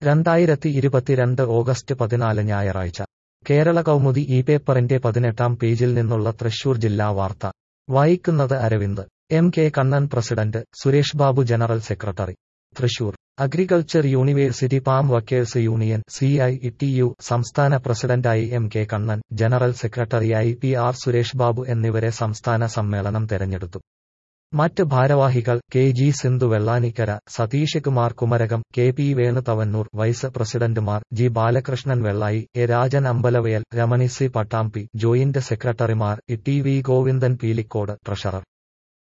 രണ്ടായിരത്തി ഇരുപത്തിരണ്ട് ഓഗസ്റ്റ് പതിനാല് ഞായറാഴ്ച കേരള കൗമുദി ഈ പേപ്പറിന്റെ പതിനെട്ടാം പേജിൽ നിന്നുള്ള തൃശൂർ ജില്ലാ വാർത്ത വായിക്കുന്നത് Aravind M K Kannan president Suresh Babu general secretary Thrissur agriculture university palm workers union C I T U സംസ്ഥാന പ്രസിഡന്റായി എം കെ കണ്ണൻ ജനറൽ സെക്രട്ടറിയായി പി ആർ സുരേഷ് ബാബു എന്നിവരെ സംസ്ഥാന സമ്മേളനം തെരഞ്ഞെടുത്തു മറ്റ് ഭാരവാഹികൾ K G Sindhu Vellanikkara Satheesh Kumar Kumarakom K P Venu Thavanur vice പ്രസിഡന്റുമാർ G Balakrishnan Vellayani A Rajan Ambalavayal Ramani C Pattambi joint സെക്രട്ടറിമാർ T V Govindan Peelikode treasurer